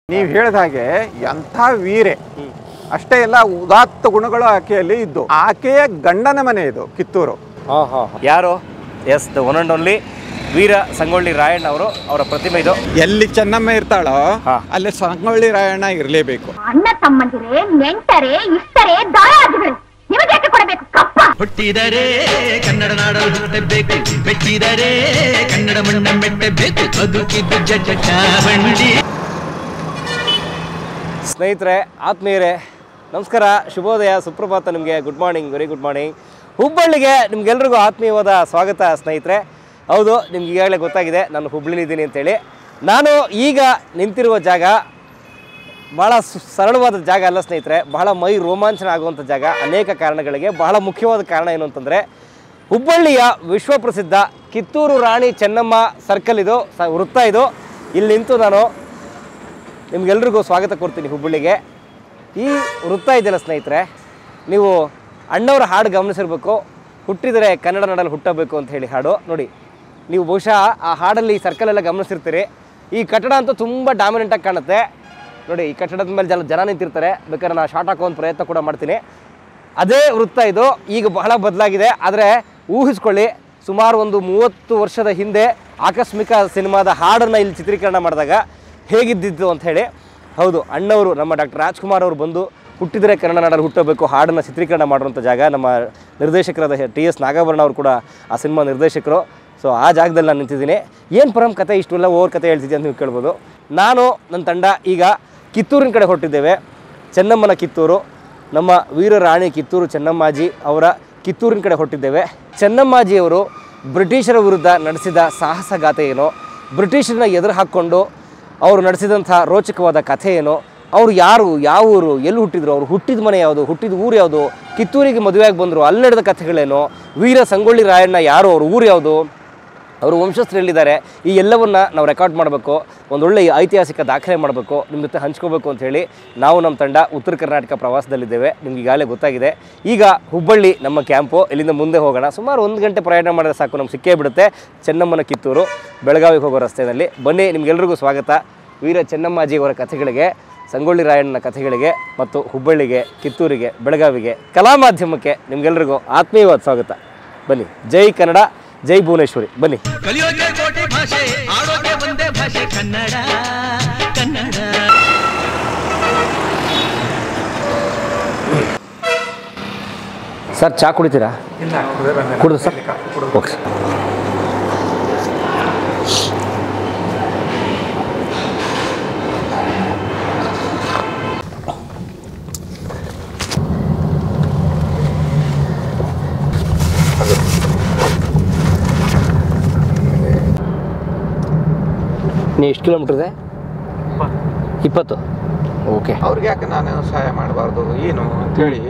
ನೀವು ಹೇಳಿದ ಹಾಗೆ ಎಂಥ ವೀರೆ ಅಷ್ಟೇ ಎಲ್ಲ ಉದಾತ್ತ ಗುಣಗಳು ಆಕೆಯಲ್ಲಿ ಇದ್ದು ಆಕೆಯ ಗಂಡನ ಮನೆ ಇದು ಕಿತ್ತೂರು ಯಾರು is the one and only ವೀರ ಸಂಗೊಳ್ಳಿ ರಾಯಣ್ಣ ಅವರು ಅವರ ಪ್ರತಿಮೆ ಇದು ಎಲ್ಲಿ ಚೆನ್ನಮ್ಮ ಇರ್ತಾಳೋ ಹಾ. ಅಲ್ಲಿ ಸಂಗೊಳ್ಳಿ ರಾಯಣ್ಣ ಇರಲೇಬೇಕು ಅಣ್ಣ ತಮ್ಮಂದಿರೇ ನೆಂಟರೇ ಇಷ್ಟರೇ ದಾಯಾದಿಗಳು ನಿಮಗೆ ಯಾಕೆ ಕೊಡಬೇಕು ಕಪ್ಪ ಹುಟ್ಟಿದರೆ ಕನ್ನಡ ನಾಡಲು ಹುಟ್ಟಬೇಕು ಮೆಚ್ಚಿದರೆ ಕನ್ನಡ ಮಣ್ಣ ಮೆಟ್ಟಬೇಕು ಬದುಕಿದ್ದು ಜಟ ಬಂಡಿ ಸ್ನೇಹಿತರೆ ಆತ್ಮೀಯರೇ ನಮಸ್ಕಾರ ಶುಭೋದಯ ಸುಪ್ರಭಾತ ನಿಮಗೆ good morning very good morning ಹುಬ್ಬಳ್ಳಿಗೆ ನಿಮ್ಗೆಲ್ರಿಗೂ ಆತ್ಮೀಯವಾದ ಸ್ವಾಗತ ಸ್ನೇಹಿತರೆ ಹೌದು ನಿಮ್ಗೆ ಈಗಾಗಲೇ ಗೊತ್ತಾಗಿದೆ ನಾನು ಹುಬ್ಬಳ್ಳಿಲಿದ್ದೀನಿ ಅಂತೇಳಿ ನಾನು ಈಗ ನಿಂತಿರುವ ಜಾಗ ಭಾಳ ಸು- ಸರಳವಾದ ಜಾಗ ಅಲ್ಲ ಸ್ನೇಹಿತರೆ ಬಹಳ ಮೈ ರೋಮಾಂಚನ ಆಗುವಂಥ ಜಾಗ ಅನೇಕ ಕಾರಣಗಳಿಗೆ ಬಹಳ ಮುಖ್ಯವಾದ ಕಾರಣ ಏನು ಅಂತಂದರೆ ಹುಬ್ಬಳ್ಳಿಯ ವಿಶ್ವಪ್ರಸಿದ್ಧ ಕಿತ್ತೂರು ರಾಣಿ ಚೆನ್ನಮ್ಮ ಸರ್ಕಲ್ ಇದು ಸ ವೃತ್ತ ಇದು ಇಲ್ಲಿ ನಿಂತು ನಾನು ನಿಮ್ಗೆಲ್ರಿಗೂ ಸ್ವಾಗತ ಕೊಡ್ತೀನಿ ಹುಬ್ಬಳ್ಳಿಗೆ ಈ ವೃತ್ತ ಇದೆಯಲ್ಲ ಸ್ನೇಹಿತರೆ ನೀವು ಅಣ್ಣವರ ಹಾಡು ಗಮನಿಸಿರ್ಬೇಕು ಹುಟ್ಟಿದರೆ ಕನ್ನಡ ನಾಡಲ್ಲಿ ಹುಟ್ಟಬೇಕು ಅಂತ ಹೇಳಿ ಹಾಡು ನೋಡಿ ನೀವು ಬಹುಶಃ ಆ ಹಾಡಲ್ಲಿ ಈ ಸರ್ಕಲ್ ಎಲ್ಲ ಗಮನಿಸಿರ್ತೀರಿ ಈ ಕಟ್ಟಡ ಅಂತೂ ತುಂಬ ಡಾಮಿನೆಂಟಾಗಿ ಕಾಣುತ್ತೆ ನೋಡಿ ಈ ಕಟ್ಟಡದ ಮೇಲೆ ಜನ ಜನ ನಿಂತಿರ್ತಾರೆ ಬೇಕಾದ್ರೆ ನಾನು ಶಾರ್ಟ್ ಹಾಕೋ ಒಂದು ಪ್ರಯತ್ನ ಕೂಡ ಮಾಡ್ತೀನಿ ಅದೇ ವೃತ್ತ ಇದು ಈಗ ಬಹಳ ಬದಲಾಗಿದೆ ಆದರೆ ಊಹಿಸ್ಕೊಳ್ಳಿ ಸುಮಾರು ಒಂದು ಮೂವತ್ತು ವರ್ಷದ ಹಿಂದೆ ಆಕಸ್ಮಿಕ ಸಿನಿಮಾದ ಹಾಡನ್ನು ಇಲ್ಲಿ ಚಿತ್ರೀಕರಣ ಮಾಡಿದಾಗ ಹೇಗಿದ್ದಿತ್ತು ಅಂತ ಹೇಳಿ ಹೌದು ಅಣ್ಣವರು ನಮ್ಮ ಡಾಕ್ಟರ್ ರಾಜ್ಕುಮಾರ್ ಅವರು ಬಂದು ಹುಟ್ಟಿದರೆ ಕನ್ನಡ ನಾಡಲ್ಲಿ ಹುಟ್ಟಬೇಕು ಹಾಡನ್ನು ಚಿತ್ರೀಕರಣ ಮಾಡುವಂಥ ಜಾಗ ನಮ್ಮ ನಿರ್ದೇಶಕರಾದ ಟಿ ಎಸ್ ನಾಗಾಭರಣ ಅವರು ಕೂಡ ಆ ಸಿನಿಮಾ ನಿರ್ದೇಶಕರು ಸೊ ಆ ಜಾಗದಲ್ಲಿ ನಾನು ನಿಂತಿದ್ದೀನಿ ಏನು ಪರಂ ಕತೆ ಇಷ್ಟೆಲ್ಲ ಓವರ್ ಕತೆ ಹೇಳ್ತಿದ್ದೆ ಅಂತ ನೀವು ಕೇಳ್ಬೋದು ನಾನು ನನ್ನ ತಂಡ ಈಗ ಕಿತ್ತೂರಿನ ಕಡೆ ಹೊರಟಿದ್ದೇವೆ ಚೆನ್ನಮ್ಮನ ಕಿತ್ತೂರು ನಮ್ಮ ವೀರ ರಾಣಿ ಕಿತ್ತೂರು ಚೆನ್ನಮ್ಮಾಜಿ ಅವರ ಕಿತ್ತೂರಿನ ಕಡೆ ಹೊರಟಿದ್ದೇವೆ ಚೆನ್ನಮ್ಮಾಜಿಯವರು ಬ್ರಿಟಿಷರ ವಿರುದ್ಧ ನಡೆಸಿದ ಸಾಹಸಗಾಥೆ ಏನೋ ಬ್ರಿಟಿಷರನ್ನ ಎದುರು ಹಾಕ್ಕೊಂಡು ಅವರು ನಡೆಸಿದಂಥ ರೋಚಕವಾದ ಕಥೆ ಏನು ಅವರು ಯಾರು ಯಾವ ಊರು ಎಲ್ಲಿ ಹುಟ್ಟಿದ್ರು ಅವರು ಹುಟ್ಟಿದ ಮನೆ ಯಾವುದು ಹುಟ್ಟಿದ ಊರು ಯಾವುದು ಕಿತ್ತೂರಿಗೆ ಮದುವೆಯಾಗಿ ಬಂದರು ಅಲ್ಲಿ ನಡೆದ ಕಥೆಗಳೇನು ವೀರ ಸಂಗೊಳ್ಳಿ ರಾಯಣ್ಣ ಯಾರು ಅವರು ಊರು ಯಾವುದು ಅವರು ವಂಶಸ್ಥರು ಎಲ್ಲಿದ್ದಾರೆ ಈ ಎಲ್ಲವನ್ನು ನಾವು ರೆಕಾರ್ಡ್ ಮಾಡಬೇಕು ಒಂದೊಳ್ಳೆ ಐತಿಹಾಸಿಕ ದಾಖಲೆ ಮಾಡಬೇಕು ನಿಮ್ಮ ಜೊತೆ ಹಂಚ್ಕೋಬೇಕು ಅಂತ ಹೇಳಿ ನಾವು ನಮ್ಮ ತಂಡ ಉತ್ತರ ಕರ್ನಾಟಕ ಪ್ರವಾಸದಲ್ಲಿದ್ದೇವೆ ನಿಮ್ಗೆ ಈಗಾಗಲೇ ಗೊತ್ತಾಗಿದೆ ಈಗ ಹುಬ್ಬಳ್ಳಿ ನಮ್ಮ ಕ್ಯಾಂಪು ಇಲ್ಲಿಂದ ಮುಂದೆ ಹೋಗೋಣ ಸುಮಾರು ಒಂದು ಗಂಟೆ ಪ್ರಯಾಣ ಮಾಡಿದ್ರೆ ಸಾಕು ನಮ್ಗೆ ಸಿಕ್ಕೇ ಬಿಡುತ್ತೆ ಚೆನ್ನಮ್ಮನ ಕಿತ್ತೂರು ಬೆಳಗಾವಿಗೆ ಹೋಗೋ ರಸ್ತೆಯಲ್ಲಿ ಬನ್ನಿ ನಿಮ್ಗೆಲ್ರಿಗೂ ಸ್ವಾಗತ ವೀರ ಚೆನ್ನಮ್ಮಾಜಿಯವರ ಕಥೆಗಳಿಗೆ ಸಂಗೊಳ್ಳಿ ರಾಯಣ್ಣನ ಕಥೆಗಳಿಗೆ ಮತ್ತು ಹುಬ್ಬಳ್ಳಿಗೆ ಕಿತ್ತೂರಿಗೆ ಬೆಳಗಾವಿಗೆ ಕಲಾ ಮಾಧ್ಯಮಕ್ಕೆ ನಿಮ್ಗೆಲ್ರಿಗೂ ಆತ್ಮೀಯವಾದ ಸ್ವಾಗತ ಬನ್ನಿ ಜೈ ಕನ್ನಡ ಜೈ ಭುವನೇಶ್ವರಿ ಬನ್ನಿ ಕಲಿಯೋಕೆ ಕೋಟಿ ಭಾಷೆ ಆಡೋಕೆ ಒಂದೇ ಭಾಷೆ ಕನ್ನಡ ಕನ್ನಡ ಸರ್ ಚಾ ಕುಡಿತೀರಾ ಕುಡಿದು ಸರ್ ಓಕೆ ಸರ್ ನೀವು ಎಷ್ಟು ಕಿಲೋಮೀಟ್ರ್ ಇದೆ ಇಪ್ಪತ್ತು ಓಕೆ ಅವ್ರಿಗೆ ಯಾಕೆ ನಾನು ಸಹಾಯ ಮಾಡಬಾರ್ದು ಏನು ಅಂತೇಳಿ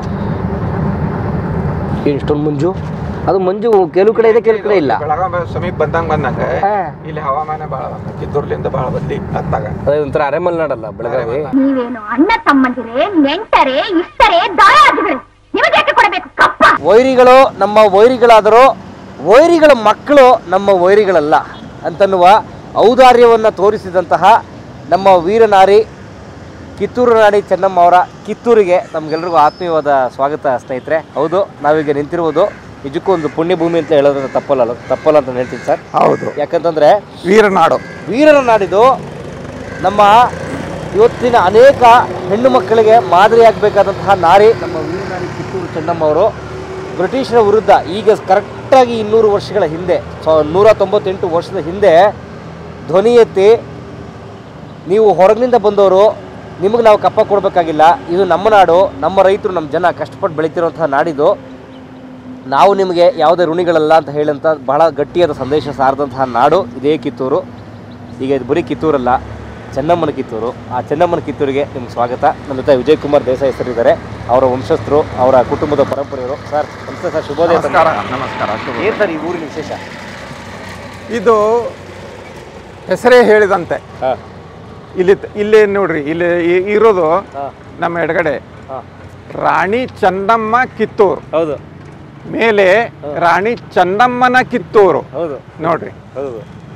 ಏನು ಇಷ್ಟೊಂದು ಮಂಜು ಅದು ಮಂಜು ಕೆಲವು ಕಡೆ ಇದೆ ಕೆಲವು ಕಡೆ ಇಲ್ಲ ಬೆಳಗಾವಿ ಸಮೀಪ ಬಂದಂಗ ಬಂದಂಗ ಹಾ. ಇಲ್ಲಿ ಹವಾಮಾನ ಬಹಳ ಕಿತ್ತೂರ್ಲಿಂದ ಬಹಳ ಬದ್ಲಿ ಹತ್ತಾಗ ಅದೇ ಒಂಥರ ಅರೆಮಲ್ನಾಡಲ್ಲ ಬೆಳಗಾವಿ ನೀವೇನು ಅಣ್ಣ ತಮ್ಮಂದಿರೇ ನೆಂಟರೇ ಇಷ್ಟರೇ ದಾಯಾದಿಗಳು ನಿಮಗೆ ಯಾಕೆ ಕೊಡಬೇಕು ಕಪ್ಪ ವೈರಿಗಳು ನಮ್ಮ ವೈರಿಗಳಾದರೂ ವೈರಿಗಳ ಮಕ್ಕಳು ನಮ್ಮ ವೈರಿಗಳಲ್ಲ ಅಂತನ್ನುವ ಔದಾರ್ಯವನ್ನು ತೋರಿಸಿದಂತಹ ನಮ್ಮ ವೀರನಾರಿ ಕಿತ್ತೂರು ರಾಣಿ ಚೆನ್ನಮ್ಮ ಅವರ ಕಿತ್ತೂರಿಗೆ ನಮಗೆಲ್ರಿಗೂ ಆತ್ಮೀಯವಾದ ಸ್ವಾಗತ ಸ್ನೇಹಿತರೆ ಹೌದು ನಾವೀಗ ನಿಂತಿರುವುದು ನಿಜಕ್ಕೂ ಒಂದು ಪುಣ್ಯಭೂಮಿ ಅಂತ ಹೇಳೋದ್ರೆ ತಪ್ಪಲ್ಲ ತಪ್ಪಲ್ಲ ಅಂತ ನಾನು ಹೇಳ್ತೀನಿ ಸರ್ ಹೌದು ಯಾಕಂತಂದರೆ ವೀರನಾಡು ವೀರರ ನಾಡಿದು ನಮ್ಮ ಇವತ್ತಿನ ಅನೇಕ ಹೆಣ್ಣು ಮಕ್ಕಳಿಗೆ ಮಾದರಿಯಾಗಬೇಕಾದಂತಹ ನಾರಿ ನಮ್ಮ ವೀರನಾರಿ ಕಿತ್ತೂರು ಚೆನ್ನಮ್ಮ ಅವರು ಬ್ರಿಟಿಷರ ವಿರುದ್ಧ ಈಗ ಕರೆಕ್ಟಾಗಿ ಇನ್ನೂರು ವರ್ಷಗಳ ಹಿಂದೆ ಸೊ ನೂರ ತೊಂಬತ್ತೆಂಟು ವರ್ಷದ ಹಿಂದೆ ಧ್ವನಿ ಎತ್ತಿ ನೀವು ಹೊರಗಿನಿಂದ ಬಂದವರು ನಿಮಗೆ ನಾವು ಕಪ್ಪ ಕೊಡಬೇಕಾಗಿಲ್ಲ ಇದು ನಮ್ಮ ನಾಡು ನಮ್ಮ ರೈತರು ನಮ್ಮ ಜನ ಕಷ್ಟಪಟ್ಟು ಬೆಳೀತಿರುವಂತಹ ನಾಡಿದು ನಾವು ನಿಮಗೆ ಯಾವುದೇ ಋಣಿಗಳಲ್ಲ ಅಂತ ಹೇಳಂತ ಬಹಳ ಗಟ್ಟಿಯಾದ ಸಂದೇಶ ಸಾರದಂತಹ ನಾಡು ಇದೇ ಕಿತ್ತೂರು ಈಗ ಇದು ಬರೀ ಕಿತ್ತೂರಲ್ಲ ಚೆನ್ನಮ್ಮನ ಕಿತ್ತೂರು ಆ ಚೆನ್ನಮ್ಮನ ಕಿತ್ತೂರಿಗೆ ನಿಮ್ಗೆ ಸ್ವಾಗತ ನಮ್ಮ ಜೊತೆ ವಿಜಯ್ ಕುಮಾರ್ ದೇಸಾಯಿ ಸರ್ ಇದ್ದಾರೆ ಅವರ ವಂಶಸ್ಥರು ಅವರ ಕುಟುಂಬದ ಪರಂಪರೆಯವರು ಸರ್ ನಮಸ್ತೆ ಸರ್ ಶುಭೋದಯ ನಮಸ್ಕಾರ ನಮಸ್ಕಾರ ಶುಭ. ಏನು ಸರ್ ಈ ಊರಿನ ವಿಶೇಷ ಇದು ಹೆಸರೇ ಹೇಳಿದಂತೆ ಹಾಂ ಇಲ್ಲಿ ಇಲ್ಲಿ ನೋಡ್ರಿ ಇಲ್ಲಿ ಇ- ಇರೋದು ಹಾಂ ನಮ್ಮ ಎಡಗಡೆ ಹಾಂ ರಾಣಿ ಚೆನ್ನಮ್ಮ ಕಿತ್ತೂರು ಹೌದು ಮೇಲೆ ರಾಣಿ ಚೆನ್ನಮ್ಮನ ಕಿತ್ತೂರು ಹೌದು ನೋಡ್ರಿ ಹೌದು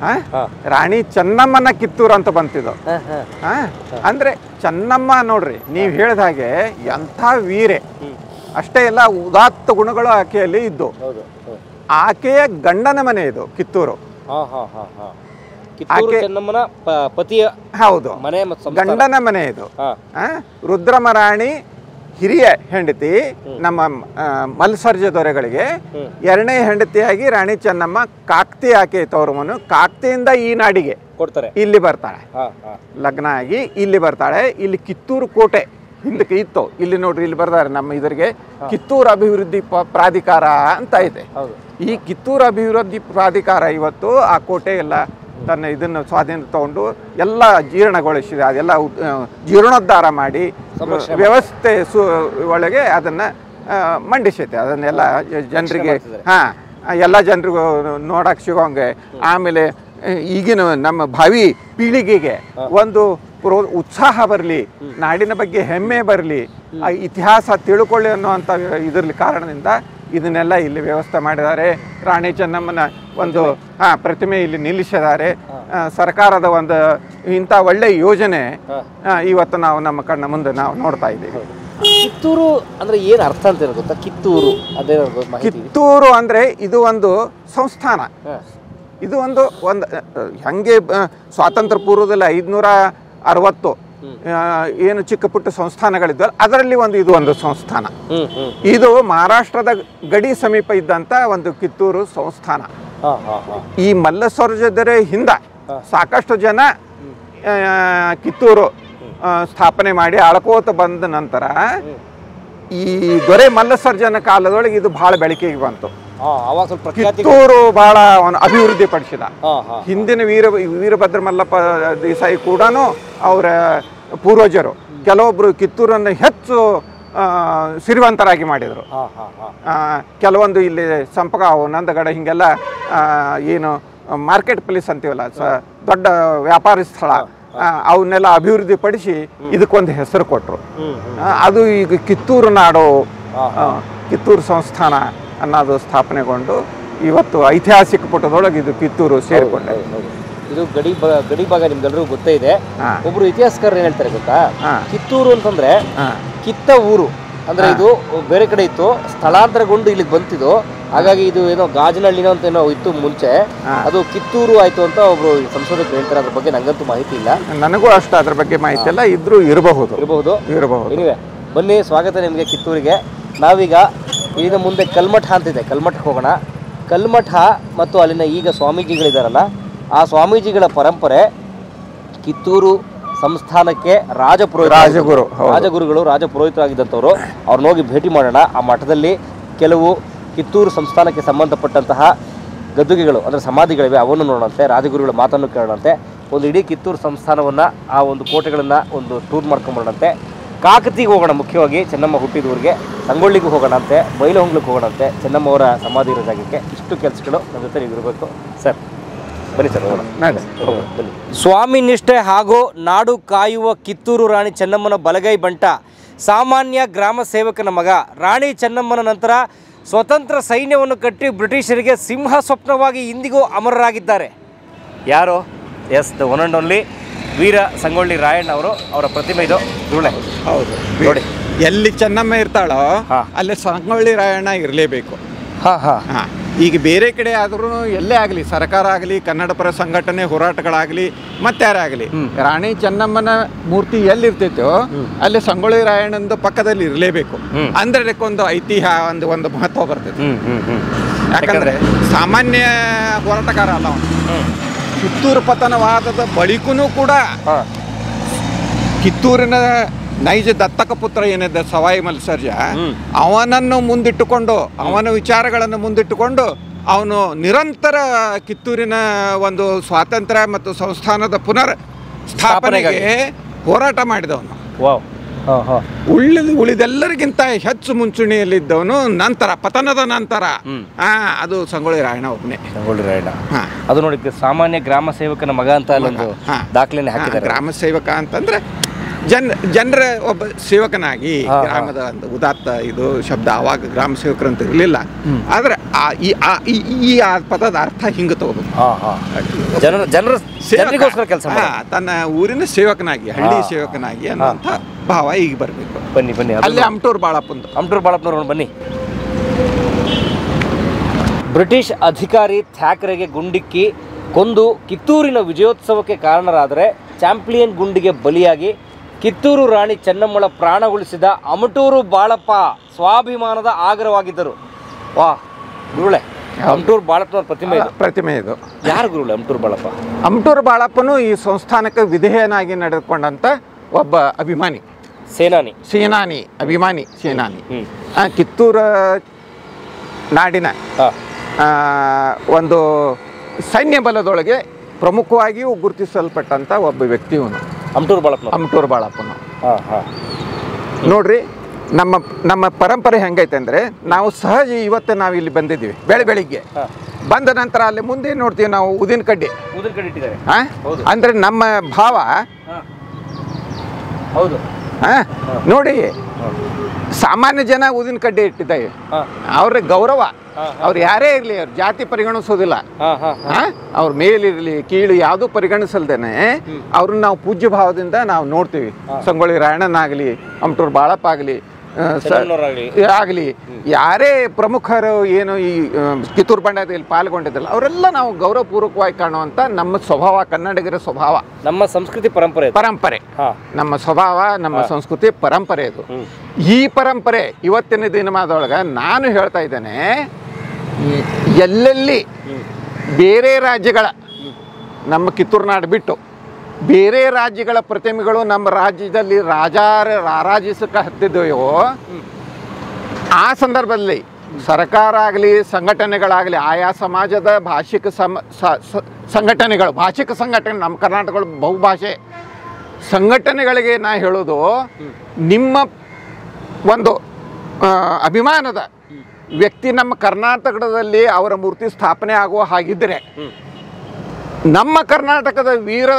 ಆ? ಹಾ. ರಾಣಿ ಚೆನ್ನಮ್ಮನ ಕಿತ್ತೂರು ಅಂತ ಬಂತಿದ್ದು ಹಾ, ಹಾ. ಆ? ಅಂದ್ರೆ ಚೆನ್ನಮ್ಮ ನೋಡ್ರಿ ನೀವು ಹೇಳಿದ ಹಾಗೆ ಎಂಥ ವೀರೆ ಅಷ್ಟೇ ಎಲ್ಲ ಉದಾತ್ತ ಗುಣಗಳು ಆಕೆಯಲ್ಲಿ ಇದ್ದು ಹೌದು ಹೌದು. ಆಕೆಯ ಗಂಡನ ಮನೆ ಇದು ಕಿತ್ತೂರು ಹಾ ಹಾ ಹಾ ಹಾ ಕಿತ್ತೂರು ಆಕೆ- ಚೆನ್ನಮ್ಮನ ಪ- ಪತಿಯ ಹೌದು ಮನೆ ಮತ್ತು ಸಂಸ್ಥಾನ. ಗಂಡನ ಮನೆ ಇದು ಹಾ ಆ? ರುದ್ರಮರಾಣಿ ಹಿರಿಯ ಹೆಂಡತಿ ನಮ್ಮ ಆ, ಮಲ್ಸರ್ಜ ದೊರೆಗಳಿಗೆ ಹ್ಮ್. ಎರಡನೇ ಹೆಂಡತಿಯಾಗಿ ರಾಣಿ ಚೆನ್ನಮ್ಮ ಕಾಕ್ತಿ ಆಕೆ ತವರಮನು ಕಾಕ್ತಿಯಿಂದ ಈ ನಾಡಿಗೆ ಕೊಡ್ತಾರೆ ಇಲ್ಲಿ ಬರ್ತಾಳೆ ಹಾ ಹಾ ಲಗ್ನ ಆಗಿ ಇಲ್ಲಿ ಬರ್ತಾಳೆ ಇಲ್ಲಿ ಕಿತ್ತೂರು ಕೋಟೆ ಹಿಂದಕ್ಕೆ ಇತ್ತು ಇಲ್ಲಿ ನೋಡ್ರಿ ಇಲ್ಲಿ ಬರ್ತಾರೆ ನಮ್ಮ ಇದರಿಗೆ ಕಿತ್ತೂರು ಅಭಿವೃದ್ಧಿ ಪ- ಪ್ರಾಧಿಕಾರ ಅಂತ ಇದೆ ಹೌದು ಈ ಕಿತ್ತೂರು ಅಭಿವೃದ್ಧಿ ಪ್ರಾಧಿಕಾರ ಇವತ್ತು ಆ ಕೋಟೆ ಎಲ್ಲ ತನ್ನ ಇದನ್ನು ಸ್ವಾಧೀನ ತಗೊಂಡು ಎಲ್ಲ ಜೀರ್ಣಗೊಳಿಸಿದೆ ಅದೆಲ್ಲ ಉದ್- ಆ, ಜೀರ್ಣೋದ್ಧಾರ ಮಾಡಿ ಸಂರಕ್ಷಣೆ ವ್ಯವಸ್ಥೆ ಸು ಒಳಗೆ ಅದನ್ನು ಮಂಡಿಸೈತೆ ಅದನ್ನೆಲ್ಲ ಜನರಿಗೆ ಮಾಡ್ತಿದ್ದಾರೆ. ಹಾಂ ಎಲ್ಲ ಜನರಿಗೂ ನೋಡಕ್ಕೆ ಸಿಗೋಂಗೆ ಆಮೇಲೆ ಆ, ಈಗಿನ ನಮ್ಮ ಭಾವಿ ಪೀಳಿಗೆಗೆ ಒಂದು ಪ್ರೋ ಉತ್ಸಾಹ ಬರಲಿ ನಾಡಿನ ಬಗ್ಗೆ ಹೆಮ್ಮೆ ಬರಲಿ ಆ ಇತಿಹಾಸ ತಿಳ್ಕೊಳ್ಳಿ ಅನ್ನೋವಂಥ ಇದರಲ್ಲಿ ಕಾರಣದಿಂದ ಇದನ್ನೆಲ್ಲ ಇಲ್ಲಿ ವ್ಯವಸ್ಥೆ ಮಾಡಿದ್ದಾರೆ ರಾಣಿ ಚೆನ್ನಮ್ಮನ ಒಂದು ಹಾ ಪ್ರತಿಮೆ ಇಲ್ಲಿ ನಿಲ್ಲಿಸಿದ್ದಾರೆ ಆ, ಸರ್ಕಾರದ ಒಂದು ಇಂಥ ಒಳ್ಳೆ ಯೋಜನೆ ಆ, ಇವತ್ತು ನಾವು ನಮ್ಮ ಕಣ್ಣ ಮುಂದೆ ನಾವು ನೋಡ್ತಾ ಇದ್ದೀವಿ ಕಿತ್ತೂರು ಅಂದ್ರೆ ಏನು ಅರ್ಥ ಅಂತ ಇರೋದು ಗೊತ್ತಾ ಕಿತ್ತೂರು ಅದೇ ಮಾಹಿತಿ ಇದೆ. ಕಿತ್ತೂರು ಅಂದರೆ ಇದು ಒಂದು ಸಂಸ್ಥಾನ ಹಾ. ಇದು ಒಂದು ಒಂದು ಹಂಗೆ ಬ- ಸ್ವಾತಂತ್ರ್ಯ ಪೂರ್ವದಲ್ಲಿ ಐದುನೂರ ಅರವತ್ತು ಆ, ಏನು ಚಿಕ್ಕ ಪುಟ್ಟ ಸಂಸ್ಥಾನಗಳಿದ್ವಲ್ಲ ಅದರಲ್ಲಿ ಒಂದು ಇದು ಒಂದು ಸಂಸ್ಥಾನ ಹ್ಮ್ ಹ್ಮ್ ಇದು ಮಹಾರಾಷ್ಟ್ರದ ಗಡಿ ಸಮೀಪ ಇದ್ದಂಥ ಒಂದು ಕಿತ್ತೂರು ಸಂಸ್ಥಾನ ಹಾ ಹಾ ಹಾ ಈ ಮಲ್ಲಸ್ವರ್ಜದರ ಹಿಂದ ಸಾಕಷ್ಟು ಜನ ಆ, ಕಿತ್ತೂರು ಆ, ಸ್ಥಾಪನೆ ಮಾಡಿ ಆಳ್ಕೋತ ಬಂದ ನಂತರ ಈ ದೊರೆ ಮಲ್ಲಸರ್ಜನ ಕಾಲದೊಳಗೆ ಇದು ಬಹಳ ಬೆಳಕಿಗೆ ಬಂತು ಹಾ ಅವಾಗ ಸ್ವಲ್ಪ ಪ್ರಖ್ಯಾತಿ ಕಿತ್ತೂರು ಬಹಳ ಅವನು ಅಭಿವೃದ್ಧಿ ಪಡಿಸಿದ ಹಾ ಹಾ ಹಿಂದಿನ ವೀರ ವೀರಭದ್ರ ಮಲ್ಲಪ್ಪ ದೇಸಾಯಿ ಕೂಡ ಅವರ ಪೂರ್ವಜರು ಕೆಲವೊಬ್ಬರು ಕಿತ್ತೂರನ್ನು ಹೆಚ್ಚು ಆ, ಸಿರಿವಂತರಾಗಿ ಮಾಡಿದರು ಹಾ ಹಾ ಹಾ ಆ, ಕೆಲವೊಂದು ಇಲ್ಲಿ ಸಂಪಗಾವು ನಂದಗಡ ಹಿಂಗೆಲ್ಲ ಆ, ಏನು ಮಾರ್ಕೆಟ್ ಪ್ಲೇಸ್ ಅಂತೀವಲ್ಲ ಸ ದೊಡ್ಡ ವ್ಯಾಪಾರಿ ಸ್ಥಳ ಆ, ಅವನ್ನೆಲ್ಲ ಅಭಿವೃದ್ಧಿ ಪಡಿಸಿ ಇದಕ್ಕೊಂದು ಹೆಸರು ಕೊಟ್ಟರು ಹ್ಮ್ ಹ್ಮ್ ಅದು ಈಗ ಕಿತ್ತೂರು ನಾಡು ಆ, ಕಿತ್ತೂರು ಸಂಸ್ಥಾನ ಅನ್ನೋದು ಸ್ಥಾಪನೆಗೊಂಡು ಇವತ್ತು ಐತಿಹಾಸಿಕ ಪುಟದೊಳಗೆ ಇದು ಕಿತ್ತೂರು ಸೇರಿಕೊಂಡೆ ಹೌದು. ಇದು ಗಡಿ ಬ ಗಡಿ ಭಾಗ ನಿಮ್ಗೆಲ್ರಿಗೂ ಗೊತ್ತೇ ಇದೆ ಹಾ. ಒಬ್ರು ಇತಿಹಾಸಕಾರರು ಏನ್ ಹೇಳ್ತಾರೆ ಗೊತ್ತಾ ಹಾ. ಕಿತ್ತೂರು ಅಂತಂದ್ರೆ ಹಾ. ಕಿತ್ತ ಊರು ಅಂದ್ರೆ ಇದು ಬೇರೆ ಕಡೆ ಇತ್ತು ಸ್ಥಳಾಂತರಗೊಂಡು ಇಲ್ಲಿಗೆ ಬಂತಿದ್ದು ಹಾಗಾಗಿ ಇದು ಏನೋ ಗಾಜನಹಳ್ಳಿನೋ ಅಂತ ಏನೋ ಇತ್ತು ಮುಂಚೆ ಹಾ. ಅದು ಕಿತ್ತೂರು ಆಯ್ತು ಅಂತ ಒಬ್ರು ಸಂಶೋಧಕರು ಹೇಳ್ತಾರೆ ಅದ್ರ ಬಗ್ಗೆ ನಂಗಂತೂ ಮಾಹಿತಿ ಇಲ್ಲ ನನಗೂ ಅಷ್ಟು ಅದ್ರ ಬಗ್ಗೆ ಮಾಹಿತಿ ಎಲ್ಲ ಇದ್ರೂ ಇರಬಹುದು ಇರಬಹುದು ಇರಬಹುದು ಎನಿವೆ ಬನ್ನಿ ಸ್ವಾಗತ ನಿಮಗೆ ಕಿತ್ತೂರಿಗೆ ನಾವೀಗ ಇಲ್ಲಿಂದ ಮುಂದೆ ಕಲ್ಮಠ ಅಂತಿದೆ ಕಲ್ಮಠಕ್ಕೆ ಹೋಗೋಣ ಕಲ್ಮಠ ಮತ್ತು ಅಲ್ಲಿನ ಈಗ ಸ್ವಾಮೀಜಿಗಳಿದಾರಲ್ಲ ಆ ಸ್ವಾಮೀಜಿಗಳ ಪರಂಪರೆ ಕಿತ್ತೂರು ಸಂಸ್ಥಾನಕ್ಕೆ ರಾಜಪುರೋಹಿತ ರಾಜಗುರು, ಹೌದು. ರಾಜಗುರುಗಳು ರಾಜಪುರೋಹಿತರಾಗಿದ್ದಂಥವ್ರು ಅವ್ರನ್ನ ಹೋಗಿ ಭೇಟಿ ಮಾಡೋಣ ಆ ಮಠದಲ್ಲಿ ಕೆಲವು ಕಿತ್ತೂರು ಸಂಸ್ಥಾನಕ್ಕೆ ಸಂಬಂಧಪಟ್ಟಂತಹ ಗದ್ದುಗೆಗಳು ಅಂದರೆ ಸಮಾಧಿಗಳಿವೆ ಅವನ್ನು ನೋಡೋಣಂತೆ ರಾಜಗುರುಗಳ ಮಾತನ್ನು ಕೇಳೋಣಂತೆ ಒಂದು ಇಡೀ ಕಿತ್ತೂರು ಸಂಸ್ಥಾನವನ್ನು ಆ ಒಂದು ಕೋಟೆಗಳನ್ನು ಒಂದು ಟೂರ್ ಮಾಡ್ಕೊಂಬರೋಣಂತೆ ಕಾಕತಿಗೆ ಹೋಗೋಣ ಮುಖ್ಯವಾಗಿ ಚೆನ್ನಮ್ಮ ಹುಟ್ಟಿದ ಊರಿಗೆ ಸಂಗೊಳ್ಳಿಗೂ ಹೋಗೋಣ ಅಂತೆ ಬೈಲಹೊಂಗ್ಲಕ್ಕೆ ಹೋಗೋಣ ಅಂತೆ ಚೆನ್ನಮ್ಮ ಅವರ ಸಮಾಧಿ ಇರೋ ಜಾಗಕ್ಕೆ ಇಷ್ಟು ಕೆಲಸಗಳು ನಮ್ಮ ಜೊತೆ ನೀವು ಇರಬೇಕು ಸರ್ ಬನ್ನಿ ಸರ್ ಹೋಗೋಣ ನಡೆ ಬನ್ನಿ. ಸ್ವಾಮಿ ನಿಷ್ಠೆ ಹಾಗೂ ನಾಡು ಕಾಯುವ ಕಿತ್ತೂರು ರಾಣಿ ಚೆನ್ನಮ್ಮನ ಬಲಗೈ ಬಂಟ ಸಾಮಾನ್ಯ ಗ್ರಾಮ ಸೇವಕನ ಮಗ ರಾಣಿ ಚೆನ್ನಮ್ಮನ ನಂತರ ಸ್ವತಂತ್ರ ಸೈನ್ಯವನ್ನು ಕಟ್ಟಿ ಬ್ರಿಟಿಷರಿಗೆ ಸಿಂಹ ಸ್ವಪ್ನವಾಗಿ ಇಂದಿಗೂ ಅಮರರಾಗಿದ್ದಾರೆ ಯಾರು is the one and only ವೀರ ಸಂಗೊಳ್ಳಿ ರಾಯಣ್ಣ ಅವರು ಅವರ ಪ್ರತಿಮೆ ಇದು ಧೂಳೆ ಹೌದು ನೋಡಿ. ಎಲ್ಲಿ ಚೆನ್ನಮ್ಮ ಇರ್ತಾಳೋ ಹಾ. ಅಲ್ಲಿ ಸಂಗೊಳ್ಳಿ ರಾಯಣ್ಣ ಇರಲೇಬೇಕು ಹಾಂ ಹಾಂ ಹಾ ಈಗ ಬೇರೆ ಕಡೆ ಆದ್ರೂ ಎಲ್ಲೇ ಆಗಲಿ ಸರ್ಕಾರ ಆಗಲಿ ಕನ್ನಡ ಪರ ಸಂಘಟನೆ ಹೋರಾಟಗಳಾಗಲಿ ಮತ್ತಾರೇ ಆಗಲಿ ರಾಣಿ ಚೆನ್ನಮ್ಮನ ಮೂರ್ತಿ ಎಲ್ಲಿರ್ತೈತೋ ಅಲ್ಲಿ ಸಂಗೊಳ್ಳಿ ರಾಯಣ್ಣಂದು ಪಕ್ಕದಲ್ಲಿ ಇರಲೇಬೇಕು ಹ್ಮ್. ಅಂದ್ರೆ ಅದಕ್ಕೊಂದು ಐತಿಹ್ಯ ಒಂದು ಒಂದು ಮಹತ್ವ ಬರ್ತೈತೆ ಹ್ಞೂ ಹ್ಞೂ ಹ್ಞೂ ಯಾಕಂದ್ರೆ ಸಾಮಾನ್ಯ ಹೋರಾಟಗಾರ ಅಲ್ಲ ಅವನು ಕಿತ್ತೂರು ಪತನವಾದದ ಬಳಿಕೂ ಕೂಡ ಹಾಂ ಕಿತ್ತೂರಿನ ನೈಜ ದತ್ತಕ ಪುತ್ರ ಏನಿದ್ದ ಸವಾಯಿ ಮಲ್ಸರ್ಜ ಹ್ಮ್. ಅವನನ್ನು ಮುಂದಿಟ್ಟುಕೊಂಡು ಅವನ ವಿಚಾರಗಳನ್ನು ಮುಂದಿಟ್ಟುಕೊಂಡು ಅವನು ನಿರಂತರ ಕಿತ್ತೂರಿನ ಒಂದು ಸ್ವಾತಂತ್ರ್ಯ ಮತ್ತು ಸಂಸ್ಥಾನದ ಪುನರ್ ಸ್ಥಾಪನೆಗೆ ಹೋರಾಟ ಮಾಡಿದವನು ವಾವ್ ಹಾಂ ಹಾಂ ಉಳಿದ ಉಳಿದೆಲ್ಲರಿಗಿಂತ ಹೆಚ್ಚು ಮುಂಚೂಣಿಯಲ್ಲಿದ್ದವನು ನಂತರ ಪತನದ ನಂತರ ಹ್ಮ್. ಆ, ಅದು ಸಂಗೊಳ್ಳಿ ರಾಯಣ್ಣ ಒಬ್ಬನೇ ಸಂಗೊಳ್ಳಿ ರಾಯಣ್ಣ ಹಾ ಅದು ನೋಡಿ ಸಾಮಾನ್ಯ ಗ್ರಾಮ ಸೇವಕನ ಮಗ ಅಂತ ಅಲ್ಲೊಂದು ಹಾ. ದಾಖಲೆನೆ ಹಾ, ಹಾಕಿದ್ದಾರೆ ಗ್ರಾಮ ಸೇವಕ ಅಂತಂದ್ರೆ ಜನ್ ಜನರ ಒಬ್ಬ ಸೇವಕನಾಗಿ ಹಾ, ಹಾ. ಗ್ರಾಮದ ಒಂದು ಉದಾತ್ತ ಇದು ಶಬ್ದ ಅವಾಗ ಗ್ರಾಮ ಸೇವಕರು ಅಂತ ಇರಲಿಲ್ಲ ಆದ್ರೆ ಆ ಈ ಆ ಈ- ಈ ಆ ಪದದ ಅರ್ಥ ಹಿಂಗೆ ತಗೋಬೇಕು ಹಾ ಹಾ ಜನರ ಜನರ ಜನರಿಗೋಸ್ಕರ ಕೆಲಸ ಹಾ, ತನ್ನ ಊರಿನ ಸೇವಕನಾಗಿ ಹಳ್ಳಿ ಸೇವಕನಾಗಿ ಅನ್ನೋಂಥ ಭಾವ ಈಗ ಬರಬೇಕು ಬನ್ನಿ ಬನ್ನಿ ಅದು- ಅಲ್ಲಿ ಅಮಟೂರ್ ಬಾಳಪ್ಪಂದು ಅಮ್ಟೂರ್ ಬಾಳಪ್ಪನವ್ರು ಬನ್ನಿ ಬ್ರಿಟಿಷ್ ಅಧಿಕಾರಿ ಥ್ಯಾಕ್ರೆಗೆ ಗುಂಡಿಕ್ಕಿ ಕೊಂದು ಕಿತ್ತೂರಿನ ವಿಜಯೋತ್ಸವಕ್ಕೆ ಕಾರಣರಾದರೆ ಚಾಂಪ್ಲಿಯನ್ ಗುಂಡಿಗೆ ಬಲಿಯಾಗಿ ಕಿತ್ತೂರು ರಾಣಿ ಚೆನ್ನಮ್ಮಳ ಪ್ರಾಣ ಉಳಿಸಿದ ಅಮಟೂರು ಬಾಳಪ್ಪ ಸ್ವಾಭಿಮಾನದ ಆಗರವಾಗಿದ್ದರು ವಾ ಗುರುಳೆ ಅಮಟೂರು ಬಾಳಪ್ಪನವ್ರ ಪ್ರತಿಮೆ ಇದು ಪ್ರತಿಮೆ ಇದು ಯಾರು ಗುರುಳೆ ಅಮಟೂರು ಬಾಳಪ್ಪ ಅಮಟೂರು ಬಾಳಪ್ಪನು ಈ ಸಂಸ್ಥಾನಕ್ಕೆ ವಿಧೇಯನಾಗಿ ನಡೆದುಕೊಂಡಂತ ಒಬ್ಬ ಅಭಿಮಾನಿ ಸೇನಾನಿ ಸೇನಾನಿ ಅಭಿಮಾನಿ ಸೇನಾನಿ ಹ್ಮ್ ಆ, ಕಿತ್ತೂರ ನಾಡಿನ ಹಾ ಆ, ಒಂದು ಸೈನ್ಯ ಬಲದೊಳಗೆ ಪ್ರಮುಖವಾಗಿಯೂ ಗುರುತಿಸಲ್ಪಟ್ಟಂತ ಒಬ್ಬ ವ್ಯಕ್ತಿ ಇವನು ಅಮಟೂರು ಬಾಳಪ್ಪನವ್ರು ಅಮಟೂರು ಬಾಳಪ್ಪನು ಹಾ ಹಾ ನೋಡ್ರಿ ನಮ್ಮ ನಮ್ಮ ಪರಂಪರೆ ಹೆಂಗೈತೆ ಅಂದ್ರೆ ನಾವು ಸಹಜ ಇವತ್ತು ನಾವು ಇಲ್ಲಿ ಬಂದಿದ್ದೀವಿ ಬೆಳೆ ಬೆಳಿಗ್ಗೆ ಹಾ ಬಂದ ನಂತರ ಅಲ್ಲಿ ಮುಂದೆ ನೋಡ್ತೀವಿ ನಾವು ಉದಿನ ಕಡ್ಡಿ ಉದಿನ ಕಡೆ ಇಟ್ಟಿದ್ದಾರೆ ಆ? ಹೌದು. ಅಂದ್ರೆ ನಮ್ಮ ಭಾವ ಹಾ ಹೌದು ಆ? ನೋಡಿ ಸಾಮಾನ್ಯ ಜನ ಉದಿನ ಕಡ್ಡಿ ಇಟ್ಟಿದ್ದಾರೆ ಹಾ ಅವ್ರಿಗೆ ಗೌರವ ಹಾ, ಅವ್ರು ಯಾರೇ ಇರಲಿ ಅವ್ರ ಜಾತಿ ಪರಿಗಣಿಸೋದಿಲ್ಲ ಹಾ ಹಾ ಆ? ಅವ್ರ ಮೇಲಿರಲಿ ಕೀಳು ಯಾವುದು ಪರಿಗಣಿಸಲ್ದೇನೆ ಅವ್ರನ್ನ ನಾವು ಪೂಜ್ಯ ಭಾವದಿಂದ ನಾವು ನೋಡ್ತೀವಿ ಸಂಗೊಳ್ಳಿ ರಾಯಣ್ಣನಾಗಲಿ ಅಮಟೂರು ಬಾಳಪ್ಪ ಆಗಲಿ ಚೆನ್ನಮ್ಮನವರಾಗ್ಲಿ. ಆಗಲಿ ಯಾರೇ ಪ್ರಮುಖರು ಏನು ಈ ಆ, ಕಿತ್ತೂರು ಬಂಡಾಯದಲ್ಲಿ ಪಾಲ್ಗೊಂಡಿದ್ದಲ್ಲ ಅವರೆಲ್ಲ ನಾವು ಗೌರವಪೂರ್ವಕವಾಗಿ ಕಾಣುವಂಥ ನಮ್ಮ ಸ್ವಭಾವ ಕನ್ನಡಿಗರ ಸ್ವಭಾವ ನಮ್ಮ ಸಂಸ್ಕೃತಿ ಪರಂಪರೆ ಇದು. ಪರಂಪರೆ ಹಾ ನಮ್ಮ ಸ್ವಭಾವ ನಮ್ಮ ಸಂಸ್ಕೃತಿ ಪರಂಪರೆ ಇದು ಹ್ಮ್. ಈ ಪರಂಪರೆ ಇವತ್ತಿನ ದಿನಮಾನದೊಳಗೆ ನಾನು ಹೇಳ್ತಾ ಇದ್ದೇನೆ ಈ- ಎಲ್ಲೆಲ್ಲಿ ಬೇರೆ ರಾಜ್ಯಗಳ ನಮ್ಮ ಕಿತ್ತೂರು ನಾಡು ಬಿಟ್ಟು ಬೇರೆ ರಾಜ್ಯಗಳ ಪ್ರತಿಮೆಗಳು ನಮ್ಮ ರಾಜ್ಯದಲ್ಲಿ ರಾಜಾರ ರಾರಾಜಿಸಕ್ಕೆ ಹತ್ತಿದೆಯೋ ಆ ಸಂದರ್ಭದಲ್ಲಿ ಸರ್ಕಾರ ಆಗಲಿ ಸಂಘಟನೆಗಳಾಗಲಿ ಆಯಾ ಸಮಾಜದ ಭಾಷಿಕ ಸಮ ಸ- ಸ- ಸಂಘಟನೆಗಳು ಭಾಷಿಕ ಸಂಘಟನೆ ನಮ್ಮ ಕರ್ನಾಟಕಗಳು ಬಹುಭಾಷೆ ಸಂಘಟನೆಗಳಿಗೆ ನಾ ಹೇಳೋದು ನಿಮ್ಮ ಒಂದು ಆ, ಅಭಿಮಾನದ ವ್ಯಕ್ತಿ ನಮ್ಮ ಕರ್ನಾಟಕದಲ್ಲಿ ಅವರ ಮೂರ್ತಿ ಸ್ಥಾಪನೆ ಆಗುವ ಹಾಗಿದ್ದರೆ ನಮ್ಮ ಕರ್ನಾಟಕದ ವೀರ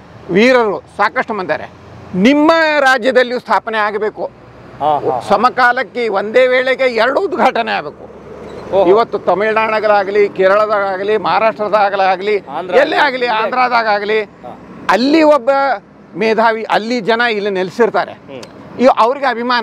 ವೀರರು ಸಾಕಷ್ಟು ಮಂದಿದ್ದಾರೆ ನಿಮ್ಮ ರಾಜ್ಯದಲ್ಲಿಯೂ ಸ್ಥಾಪನೆ ಆಗಬೇಕು ಹಾ ಹಾ ಸಮಕಾಲಕ್ಕೆ ಒಂದೇ ವೇಳೆಗೆ ಎರಡು ಉದ್ಘಾಟನೆ ಆಗಬೇಕು ಓಹೋ. ಇವತ್ತು ತಮಿಳ್ನಾಡಾಗಲಿ ಕೇರಳದಾಗಲಿ ಮಹಾರಾಷ್ಟ್ರದಾಗಲಾಗಲಿ ಆಂಧ್ರ ಎಲ್ಲೇ ಆಗಲಿ ಆಂಧ್ರದಾಗಲಿ ಅಲ್ಲಿ ಒಬ್ಬ ಮೇಧಾವಿ ಅಲ್ಲಿ ಜನ ಇಲ್ಲಿ ನೆಲೆಸಿರ್ತಾರೆ ಇವ್ ಅವ್ರಿಗೆ ಅಭಿಮಾನ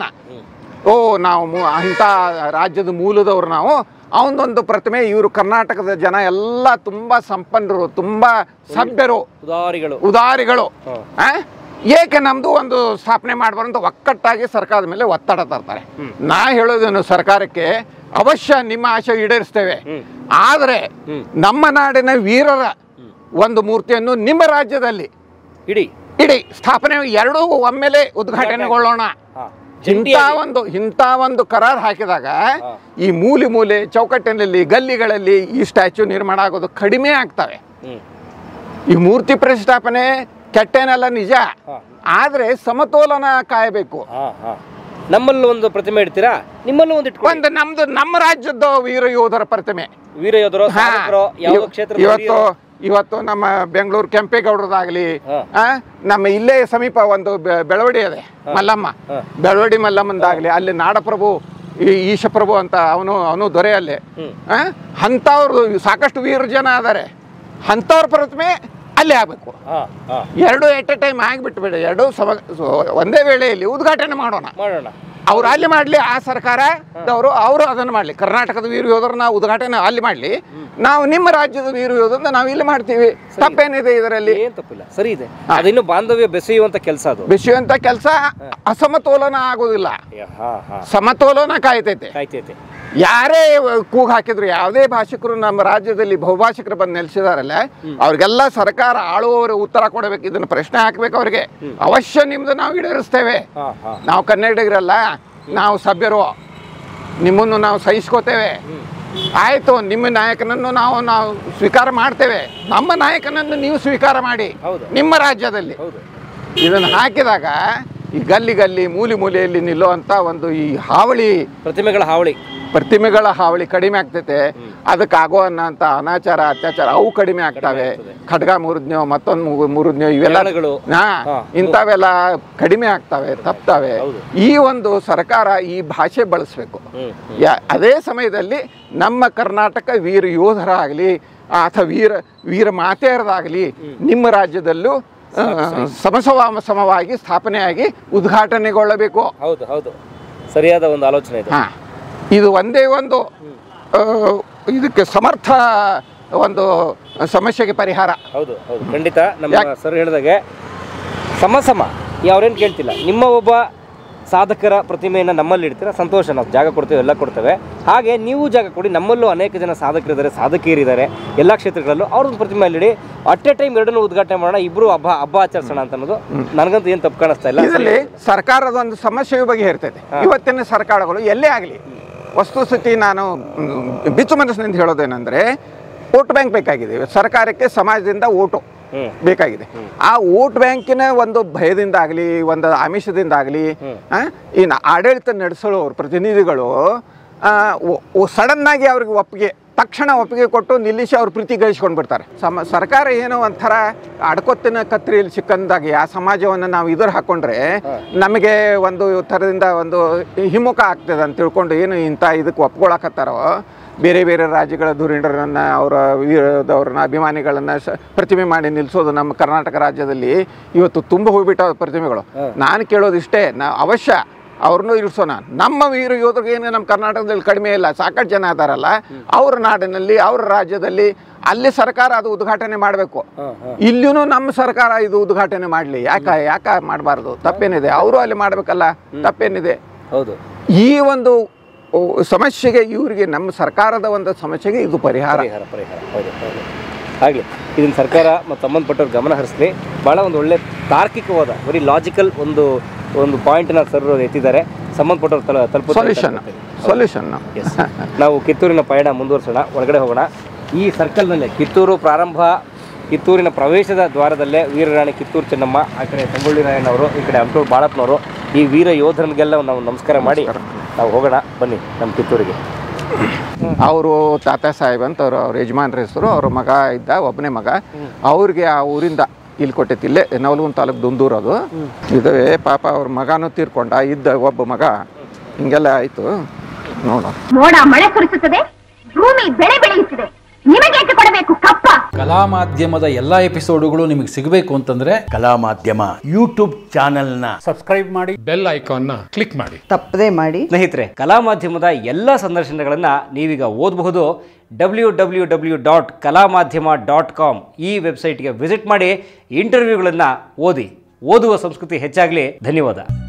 ಓ ನಾವು ಮು- ಇಂಥ ರಾಜ್ಯದ ಮೂಲದವ್ರು ನಾವು ಅವನದೊಂದು ಪ್ರತಿಮೆ ಇವರು ಕರ್ನಾಟಕದ ಜನ ಎಲ್ಲ ತುಂಬ ಸಂಪನ್ನರು ತುಂಬ ಸಭ್ಯರು ಉದಾರಿಗಳು ಉದಾರಿಗಳು ಹ್ಮ್. ಆ? ಏಕೆ ನಮ್ದು ಒಂದು ಸ್ಥಾಪನೆ ಮಾಡಬಾರಂತ ಒಕ್ಕಟ್ಟಾಗಿ ಸರ್ಕಾರದ ಮೇಲೆ ಒತ್ತಡ ತರ್ತಾರೆ ನಾ ಹೇಳೋದೇನು ಸರ್ಕಾರಕ್ಕೆ ಅವಶ್ಯ ನಿಮ್ಮ ಆಶೆ ಈಡೇರಿಸ್ತೇವೆ ಆದರೆ ನಮ್ಮ ನಾಡಿನ ವೀರರ ಒಂದು ಮೂರ್ತಿಯನ್ನು ನಿಮ್ಮ ರಾಜ್ಯದಲ್ಲಿ ಇಡಿ ಇಡೀ ಸ್ಥಾಪನೆ ಎರಡೂ ಒಮ್ಮೆಲೆ ಉದ್ಘಾಟನೆಗೊಳ್ಳೋಣ ಹಾ ಇಂಥ ಒಂದು ಇಂಥ ಒಂದು ಕರಾರ್ ಹಾಕಿದಾಗ ಈ ಮೂಲೆ ಮೂಲೆ ಚೌಕಟ್ಟಿನಲ್ಲಿ ಗಲ್ಲಿಗಳಲ್ಲಿ ಈ ಸ್ಟ್ಯಾಚ್ಯೂ ನಿರ್ಮಾಣ ಆಗೋದು ಕಡಿಮೆ ಆಗ್ತವೆ ಹ್ಮ್ ಈ ಮೂರ್ತಿ ಪ್ರತಿಷ್ಠಾಪನೆ ಕೆಟ್ಟೇನಲ್ಲ ನಿಜ ಆದ್ರೆ ಸಮತೋಲನ ಕಾಯಬೇಕು ಹಾ ಹಾ ನಮ್ಮಲ್ಲಿ ಒಂದು ಪ್ರತಿಮೆ ಇಡ್ತೀರಾ ನಿಮ್ಮಲ್ಲೂ ಒಂದು ಇಟ್ಕೊಳ್ಳಿ ಒಂದು ನಮ್ದು ನಮ್ಮ ರಾಜ್ಯದ ವೀರ ಯೋಧರ ಪ್ರತಿಮೆ ವೀರ ಯೋಧರು ಹಾ. ಸಾಧಕರು ಯಾವ ಇವ್- ಕ್ಷೇತ್ರ ಇವತ್ತು ಇವತ್ತು ನಮ್ಮ ಬೆಂಗಳೂರು ಕೆಂಪೇಗೌಡರದಾಗಲಿ ಹಾ. ಆ, ನಮ್ಮ ಇಲ್ಲೇ ಸಮೀಪ ಒಂದು ಬೆ- ಬೆಳವಡಿ ಇದೆ ಮಲ್ಲಮ್ಮ ಹಾ. ಬೆಳವಡಿ ಮಲ್ಲಮ್ಮಂದಾಗಲಿ ಅಲ್ಲಿ ನಾಡಪ್ರಭು ಈ ಈಶಪ್ರಭು ಅಂತ ಅವನು ಅವನು ದೊರೆ ಅಲ್ಲಿ ಹ್ಮ್. ಆ, ಅಂಥವ್ರು ಸಾಕಷ್ಟು ವೀರ ಜನ ಅದಾರೆ ಅಂಥವ್ರ ಪ್ರತಿಮೆ ಅಲ್ಲೇ ಆಗಬೇಕು ಹಾ ಹಾ ಎರಡು ಎಟ್ ಎ ಟೈಮ್ ಆಗಿಬಿಟ್ಬೇಡಿ ಎರಡು ಸಮ ಸೊ- ಒಂದೇ ವೇಳೆಯಲ್ಲಿ ಉದ್ಘಾಟನೆ ಮಾಡೋಣ ಮಾಡೋಣ ಅವ್ರು ಅಲ್ಲಿ ಮಾಡಲಿ ಆ ಸರ್ಕಾರದವರು ಅವರು ಅದನ್ನು ಮಾಡಲಿ ಕರ್ನಾಟಕದ ವೀರ ಯೋಧರನ್ನ ಉದ್ಘಾಟನೆ ಅಲ್ಲಿ ಮಾಡಲಿ ನಾವು ನಿಮ್ಮ ರಾಜ್ಯದ ವೀರ ಯೋಧರನ್ನ ನಾವು ಇಲ್ಲಿ ಮಾಡ್ತೀವಿ ತಪ್ಪೇನಿದೆ ಇದರಲ್ಲಿ ಏನ್ ತಪ್ಪಿಲ್ಲ ಸರಿ ಇದೆ ಅದಿನ್ನು ಬಾಂಧವ್ಯ ಬೆಸೆಯುವಂತ ಕೆಲಸ ಅದು ಬೆಸೆಯುವಂಥ ಕೆಲಸ ಅಸಮತೋಲನ ಆಗೋದಿಲ್ಲ ಹಾ ಹಾ ಸಮತೋಲನ ಕಾಯ್ತೈತೆ ಕಾಯ್ತೈತೆ ಯಾರೇ ಕೂಗು ಹಾಕಿದ್ರು ಯಾವುದೇ ಭಾಷಿಕರು ನಮ್ಮ ರಾಜ್ಯದಲ್ಲಿ ಬಹುಭಾಷಿಕರು ಬಂದು ನೆಲೆಸಿದಾರಲ್ಲ ಅವ್ರಿಗೆಲ್ಲ ಸರ್ಕಾರ ಆಳುವವರು ಉತ್ತರ ಕೊಡಬೇಕು ಇದನ್ನ ಪ್ರಶ್ನೆ ಹಾಕ್ಬೇಕು ಅವ್ರಿಗೆ ಅವಶ್ಯ ನಿಮ್ದು ನಾವು ಈಡೇರಿಸ್ತೇವೆ ಹಾ ಹಾ ನಾವು ಕನ್ನಡಿಗರಲ್ಲ ನಾವು ಸಭ್ಯರು ನಿಮ್ಮನ್ನು ನಾವು ಸಹಿಸ್ಕೋತೇವೆ ಆಯಿತು ನಿಮ್ಮ ನಾಯಕನನ್ನು ನಾವು ನಾವು ಸ್ವೀಕಾರ ಮಾಡ್ತೇವೆ ನಮ್ಮ ನಾಯಕನನ್ನು ನೀವು ಸ್ವೀಕಾರ ಮಾಡಿ ಹೌದು. ನಿಮ್ಮ ರಾಜ್ಯದಲ್ಲಿ ಹೌದು ಇದನ್ನು ಹಾಕಿದಾಗ ಈ ಗಲ್ಲಿ ಗಲ್ಲಿ ಮೂಲೆ ಮೂಲೆಯಲ್ಲಿ ನಿಲ್ಲುವಂಥ ಒಂದು ಈ ಹಾವಳಿ ಪ್ರತಿಮೆಗಳ ಹಾವಳಿ ಪ್ರತಿಮೆಗಳ ಹಾವಳಿ ಕಡಿಮೆ ಆಗ್ತೈತೆ ಅದಕ್ಕೆ ಆಗೋ ಅನ್ನೋಂಥ ಅನಾಚಾರ ಅತ್ಯಾಚಾರ ಅವು ಕಡಿಮೆ ಆಗ್ತವೆ ಖಡ್ಗ ಮುರಿದ್ನೋ ಮತ್ತೊಂದು ಮುರಿದ್ನೋ ಇವೆಲ್ಲ ಹೆಣಗಳು. ಹಾ ಹಾ. ಇಂಥವೆಲ್ಲ ಕಡಿಮೆ ಆಗ್ತವೆ ತಪ್ತವೆ ಈ ಒಂದು ಸರ್ಕಾರ ಈ ಭಾಷೆ ಬಳಸಬೇಕು ಯಾ ಅದೇ ಸಮಯದಲ್ಲಿ ನಮ್ಮ ಕರ್ನಾಟಕ ವೀರ ಯೋಧರಾಗಲಿ ಅಥವಾ ವೀರ ವೀರ ಮಾತೆಯರದಾಗಲಿ ನಿಮ್ಮ ರಾಜ್ಯದಲ್ಲೂ ಆ, ಸಮಸವ ಸಮವಾಗಿ ಸ್ಥಾಪನೆಯಾಗಿ ಉದ್ಘಾಟನೆಗೊಳ್ಳಬೇಕು ಹೌದು ಹೌದು ಸರಿಯಾದ ಒಂದು ಆಲೋಚನೆ ಇದೆ ಹಾ ಇದು ಒಂದೇ ಒಂದು ಆ, ಇದಕ್ಕೆ ಸಮರ್ಥ ಒಂದು ಸಮಸ್ಯೆಗೆ ಪರಿಹಾರ ಹೌದು ಹೌದು ಖಂಡಿತ ನಮ್ಮ ಸರ್ ಹೇಳಿದಾಗೆ ಸಮ ಸಮ ಈ ಅವ್ರೇನು ಕೇಳ್ತಿಲ್ಲ ನಿಮ್ಮ ಒಬ್ಬ ಸಾಧಕರ ಪ್ರತಿಮೆಯನ್ನು ನಮ್ಮಲ್ಲಿ ಇಡ್ತೀರಾ ಸಂತೋಷ ನಾವು ಜಾಗ ಕೊಡ್ತೇವೆ ಎಲ್ಲ ಕೊಡ್ತೇವೆ ಹಾಗೆ ನೀವು ಜಾಗ ಕೊಡಿ ನಮ್ಮಲ್ಲೂ ಅನೇಕ ಜನ ಸಾಧಕರಿದ್ದಾರೆ ಸಾಧಕಿಯರಿದ್ದಾರೆ ಎಲ್ಲ ಕ್ಷೇತ್ರಗಳಲ್ಲೂ ಅವ್ರದ್ದು ಪ್ರತಿಮೆ ಇಡಿ ಅಟ್ ಎ ಟೈಮ್ ಎರಡನ್ನೂ ಉದ್ಘಾಟನೆ ಮಾಡೋಣ ಇಬ್ಬರು ಹಬ್ಬ ಹಬ್ಬ ಆಚರಿಸೋಣ ಅಂತ ಅನ್ನೋದು ನನಗಂತೂ ಏನು ತಪ್ಪು ಕಾಣಿಸ್ತಾ ಇಲ್ಲ ಇದರಲ್ಲಿ ಸರ್ಕಾರದ ಒಂದು ಸಮಸ್ಯೆ ಬಗ್ಗೆ ಇರ್ತೈತೆ ಇವತ್ತಿನ ಸರ್ಕಾರಗಳು ಎಲ್ಲೇ ಆಗಲಿ ವಸ್ತುಸ್ಥಿತಿ ನಾನು ಮ್, ಬಿಚ್ಚು ಮನಸ್ಸಿನಿಂದ ಹೇಳೋದೇನೆಂದ್ರೆ ವೋಟ್ ಬ್ಯಾಂಕ್ ಬೇಕಾಗಿದೆ ಸರ್ಕಾರಕ್ಕೆ ಸಮಾಜದಿಂದ ಓಟು ಹ್ಮ್. ಬೇಕಾಗಿದೆ ಆ ವೋಟ್ ಬ್ಯಾಂಕಿನ ಒಂದು ಭಯದಿಂದ ಆಗಲಿ ಒಂದು ಆಮಿಷದಿಂದ ಆಗಲಿ ಇನ್ನು ಆಡಳಿತ ನಡೆಸೋರು ಪ್ರತಿನಿಧಿಗಳು ಸಡನ್ ಆಗಿ ಅವ್ರಿಗೆ ಒಪ್ಪಿಗೆ ತಕ್ಷಣ ಒಪ್ಪಿಗೆ ಕೊಟ್ಟು ನಿಲ್ಲಿಸಿ ಅವ್ರ ಪ್ರೀತಿ ಗಳಿಸ್ಕೊಂಡು ಬಿಡ್ತಾರೆ ಸಮ ಸರ್ಕಾರ ಏನೋ ಒಂಥರ ಅಡ್ಕೊತ್ತಿನ ಕತ್ರಿಯಲ್ಲಿ ಸಿಕ್ಕಂದಾಗಿ ಆ ಸಮಾಜವನ್ನು ನಾವು ಇದ್ರ ಹಾಕೊಂಡ್ರೆ ನಮಗೆ ಒಂದು ಥರದಿಂದ ಒಂದು ಹಿಮ್ಮುಖ ಆಗ್ತದೆ ಅಂತ ತಿಳ್ಕೊಂಡು ಏನು ಇಂಥ ಇದಕ್ಕೆ ಒಪ್ಕೊಳಕತ್ತಾರೋ ಬೇರೆ ಬೇರೆ ರಾಜ್ಯಗಳ ಧುರೀಣರನ್ನ ಅವರ ವೀರದವ್ರನ್ನ ಅಭಿಮಾನಿಗಳನ್ನ ಸ- ಪ್ರತಿಮೆ ಮಾಡಿ ನಿಲ್ಲಿಸೋದು ನಮ್ಮ ಕರ್ನಾಟಕ ರಾಜ್ಯದಲ್ಲಿ ಇವತ್ತು ತುಂಬ ಹೋಗ್ಬಿಟ್ಟ ಪ್ರತಿಮೆಗಳು ನಾನು ಕೇಳೋದಿಷ್ಟೇ ನಾ ಅವಶ್ಯ ಅವ್ರನ್ನೂ ಇಳಿಸೋಣ ನಮ್ಮ ವೀರ ಯೋಧರಿಗೆ ಏನು ನಮ್ಮ ಕರ್ನಾಟಕದಲ್ಲಿ ಕಡಿಮೆ ಇಲ್ಲ ಸಾಕಷ್ಟು ಜನ ಅದಾರಲ್ಲ ಅವ್ರ ನಾಡಿನಲ್ಲಿ ಅವ್ರ ರಾಜ್ಯದಲ್ಲಿ ಅಲ್ಲಿ ಸರ್ಕಾರ ಅದು ಉದ್ಘಾಟನೆ ಮಾಡಬೇಕು ಇಲ್ಲಿನೂ ನಮ್ಮ ಸರ್ಕಾರ ಇದು ಉದ್ಘಾಟನೆ ಮಾಡಲಿ ಯಾಕ ಯಾಕ ಮಾಡಬಾರ್ದು ತಪ್ಪೇನಿದೆ ಅವರು ಅಲ್ಲಿ ಮಾಡಬೇಕಲ್ಲ ತಪ್ಪೇನಿದೆ ಹೌದು ಈ ಒಂದು ಓ, ಸಮಸ್ಯೆಗೆ ಇವರಿಗೆ ನಮ್ಮ ಸರ್ಕಾರದ ಒಂದು ಸಮಸ್ಯೆಗೆ ಇದು ಪರಿಹಾರ ಪರಿಹಾರ ಪರಿಹಾರ ಹೌದು ಹೌದು ಆಗಲಿ ಇದನ್ನ ಸರ್ಕಾರ ಮತ್ತು ಸಂಬಂಧಪಟ್ಟವ್ರು ಗಮನ ಹರಿಸಲಿ ಭಾಳ ಒಂದು ಒಳ್ಳೆ ತಾರ್ಕಿಕವಾದ ವೆರಿ ಲಾಜಿಕಲ್ ಒಂದು ಒಂದು ಪಾಯಿಂಟ್ನ ಸರ್ ಎತ್ತಿದ್ದಾರೆ ಸಂಬಂಧಪಟ್ಟವ್ರು ತಲ ತಲುಪ ಸೊಲ್ಯೂಷನ್ ಸೊಲ್ಯೂಷನ್ ಎಸ್ ನಾವು ಕಿತ್ತೂರಿನ ಪಯಣ ಮುಂದುವರ್ಸೋಣ ಒಳಗಡೆ ಹೋಗೋಣ ಈ ಸರ್ಕಲ್ನಲ್ಲೇ ಕಿತ್ತೂರು ಪ್ರಾರಂಭ ಕಿತ್ತೂರಿನ ಪ್ರವೇಶದ ದ್ವಾರದಲ್ಲೇ ವೀರರಾಣಿ ಕಿತ್ತೂರು ಚೆನ್ನಮ್ಮ ಆ ಕಡೆ ಸಂಗೊಳ್ಳಿ ರಾಯಣ್ಣವರು ಈ ಕಡೆ ಅಂಟೂರು ಬಾಳಪ್ಪನವರು ಈ ವೀರ ಯೋಧರಿಗೆಲ್ಲ ನಾವು ನಮಸ್ಕಾರ ಮಾಡಿ ನಾವು ಹೋಗೋಣ ಬನ್ನಿ ನಮ್ಮ ಕಿತ್ತೂರಿಗೆ ಅವರು ತಾತ ಸಾಹೇಬ್ ಅಂತ ಅವ್ರು ಅವ್ರ ಯಜಮಾನ್ರ ಹೆಸರು ಅವ್ರ ಮಗ ಇದ್ದ ಒಬ್ಬನೇ ಮಗ ಅವ್ರಿಗೆ ಆ ಊರಿಂದ ಇಲ್ಲಿ ಕೊಟ್ಟೈತಿ ಇಲ್ಲೇ ನವಲಗುಂದ ತಾಲೂಕು ದುಂದೂರು ಅದು ಇದಾವೆ ಪಾಪ ಅವ್ರ ಮಗನೂ ತೀರ್ಕೊಂಡ ಇದ್ದ ಒಬ್ಬ ಮಗ ಹಿಂಗೆಲ್ಲ ಆಯಿತು ನೋಡು ಮೋಡ ಮಳೆ ಸುರಿಸುತ್ತದೆ ಭೂಮಿ ಬೆಳೆ ಬೆಳೆಯುತ್ತದೆ ನಿಮಗೇಕೆ ಕೊಡಬೇಕು ಕಪ್ಪ ಕಲಾ ಮಾಧ್ಯಮದ ಎಲ್ಲಾ ಎಪಿಸೋಡುಗಳು ನಿಮಗೆ ಸಿಗಬೇಕು ಅಂತಂದ್ರೆ ಕಲಾ ಮಾಧ್ಯಮ ಯೂಟ್ಯೂಬ್ ಚಾನೆಲ್ನ ಬೆಲ್ ಐಕಾನ್ನ ಕ್ಲಿಕ್ ಮಾಡಿ ತಪ್ಪದೇ ಮಾಡಿ ಸ್ನೇಹಿತರೆ ಕಲಾ ಮಾಧ್ಯಮದ ಎಲ್ಲ ಸಂದರ್ಶನಗಳನ್ನು ನೀವೀಗ ಓದಬಹುದು ಡಬ್ಲ್ಯೂ ಡಬ್ಲ್ಯೂ ಡಬ್ಲ್ಯೂ ಡಾಟ್ ಕಲಾ ಮಾಧ್ಯಮ ಡಾಟ್ ಕಾಮ್ ಈ ವೆಬ್ಸೈಟ್ಗೆ ವಿಸಿಟ್ ಮಾಡಿ ಇಂಟರ್ವ್ಯೂಗಳನ್ನು ಓದಿ ಓದುವ ಸಂಸ್ಕೃತಿ ಹೆಚ್ಚಾಗಲಿ ಧನ್ಯವಾದ